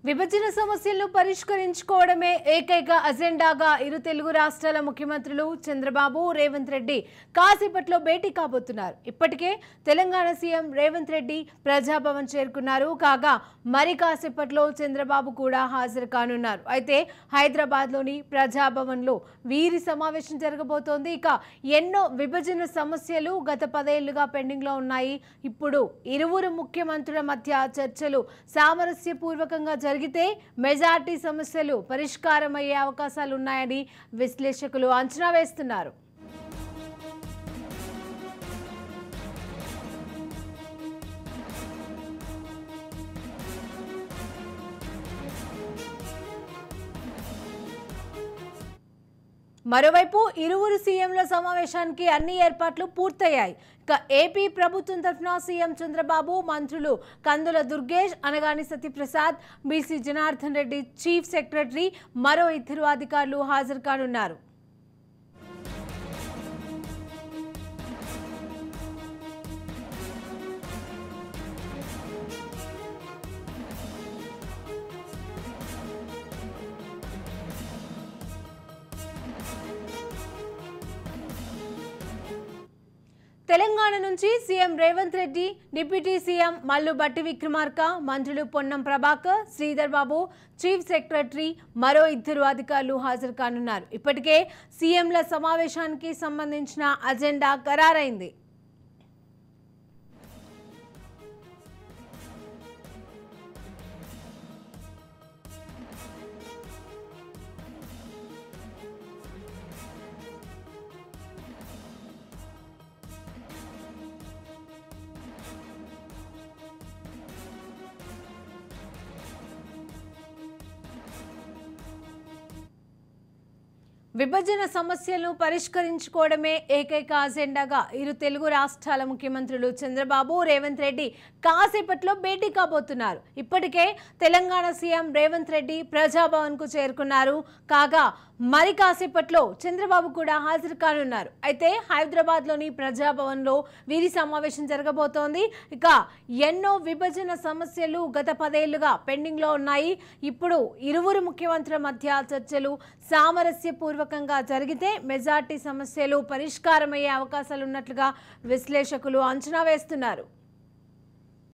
విభజన సమస్యలను పరిష్కరించుకోవడమే ఏకైక అజెండాగా ఇరు తెలుగు రాష్ట్రాల ముఖ్యమంత్రులు చంద్రబాబు రేవంత్ రెడ్డి కాసేపట్లో భేటీ కాబోతున్నారు ఇప్పటికే తెలంగాణ సీఎం రేవంత్ రెడ్డి ప్రజాభవన్ చేరుకున్నారు కాగా మరి కాసేపట్లో చంద్రబాబు కూడా హాజరు కానున్నారు అయితే హైదరాబాద్లోని ప్రజాభవన్లో వీరి సమావేశం జరగబోతోంది ఇక ఎన్నో విభజన సమస్యలు గత పదేళ్లుగా పెండింగ్లో ఉన్నాయి ఇప్పుడు ఇరువురు ముఖ్యమంత్రుల మధ్య చర్చలు సామరస్యపూర్వకంగా జరిగితే మెజార్టీ సమస్యలు పరిష్కారమయ్యే అవకాశాలు ఉన్నాయని విశ్లేషకులు అంచనా వేస్తున్నారు మరోవైపు ఇరువురు సీఎంల సమావేశానికి అన్ని ఏర్పాట్లు పూర్తయ్యాయి ఇక ఏపీ ప్రభుత్వం తరఫున సీఎం చంద్రబాబు మంత్రులు Kandula Durgesh Anagani Satyaprasad BC Janardhan Reddy chief secretary మరో ఇద్దరు అధికారులు హాజరు కానున్నారు తెలంగాణ నుంచి CM Revanth Reddy deputy CM Mallu Bhatti Vikramarka మంత్రులు పొన్నం ప్రభాకర్ శ్రీధర్ బాబు చీఫ్ సెక్రటరీ మరో ఇద్దరు అధికారులు హాజరు కానున్నారు ఇప్పటికే సీఎంల సమావేశానికి సంబంధించిన అజెండా ఖరారైంది విభజన సమస్యలను పరిష్కరించుకోవడమే ఏకైక అజెండాగా ఇరు తెలుగు రాష్ట్రాల ముఖ్యమంత్రులు చంద్రబాబు రేవంత్ రెడ్డి కాసేపట్లో భేటీ కాబోతున్నారు ఇప్పటికే తెలంగాణ సీఎం రేవంత్ రెడ్డి ప్రజాభవన్ కు చేరుకున్నారు కాగా మరి కాసేపట్లో చంద్రబాబు కూడా హాజరు కానున్నారు అయితే హైదరాబాద్ లోని ప్రజాభవన్ లో వీరి సమావేశం జరగబోతోంది ఇక ఎన్నో విభజన సమస్యలు గత పదేళ్లుగా పెండింగ్ లో ఉన్నాయి ఇప్పుడు ఇరువురు ముఖ్యమంత్రుల మధ్య చర్చలు సామరస్యపూర్వకంగా జరిగితే మెజార్టీ సమస్యలు పరిష్కారమయ్యే అవకాశాలున్నట్లుగా విశ్లేషకులు అంచనా వేస్తున్నారు